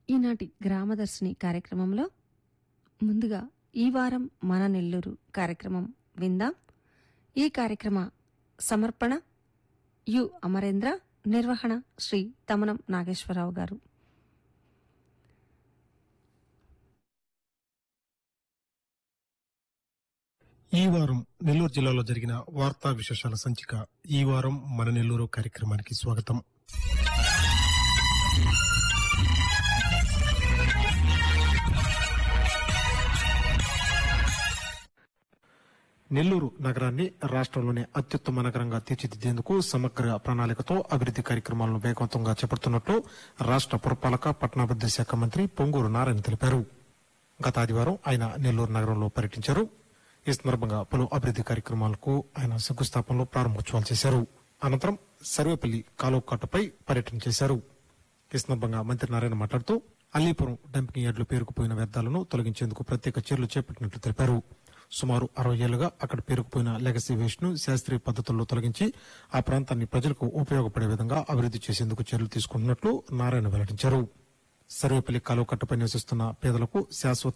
ఈనాటి గ్రామదర్శిని కార్యక్రమంలో ముందుగా ఈ వారం మన నెల్లూరు కార్యక్రమం విందాం ఈ కార్యక్రమ సమర్పణ యు అమరేంద్ర నిర్వహణ శ్రీ తమనం నాగేశ్వరరావు గారు ఈ వారం నెల్లూరు జిల్లాలో జరిగిన వార్తా విశేషాల సంచిక ఈ వారం మన నెల్లూరు కార్యక్రమానికి స్వాగతం నెల్లూరు నగరాన్ని రాష్ట్రంలోనే అత్యుత్తమ నగరంగా తీర్చిదిద్దేందుకు సమగ్ర ప్రణాళికతో అభివృద్ది కార్యక్రమాలను వేగవంతంగా చేపడుతున్నట్లు రాష్ట్ర పురపాలక పట్టణాభివృద్ది శాఖ మంత్రి పొంగూరు నారాయణ తెలిపారు గత ఆదివారం ఆయన నెల్లూరు నగరంలో పర్యటించారు ఈ సందర్భంగా పలు అభివృద్ది కార్యక్రమాలకు ఆయన శంకుస్థాపనలో ప్రారంభోత్సవాలు చేశారు అనంతరం సర్వేపల్లి కాలువకాటుపై పర్యటన చేశారు ఈ సందర్భంగా మంత్రి నారాయణ మాట్లాడుతూ అల్లీపురం డంపింగ్ యార్డులు పేరుకుపోయిన వ్యర్థాలను తొలగించేందుకు ప్రత్యేక చర్యలు చేపట్టినట్లు తెలిపారు సుమారు అరవై ఏళ్లుగా అక్కడ పేరుకుపోయిన లెగసీ వేస్ట్ ను శాస్త్రీయ పద్ధతుల్లో తొలగించి ఆ ప్రాంతాన్ని ప్రజలకు ఉపయోగపడే విధంగా అభివృద్ది చేసేందుకు చర్యలు తీసుకుంటున్నట్లు నారాయణ వెల్లడించారు సర్వేపల్లి కాలువ కట్టపై నివసిస్తున్న పేదలకు శాశ్వత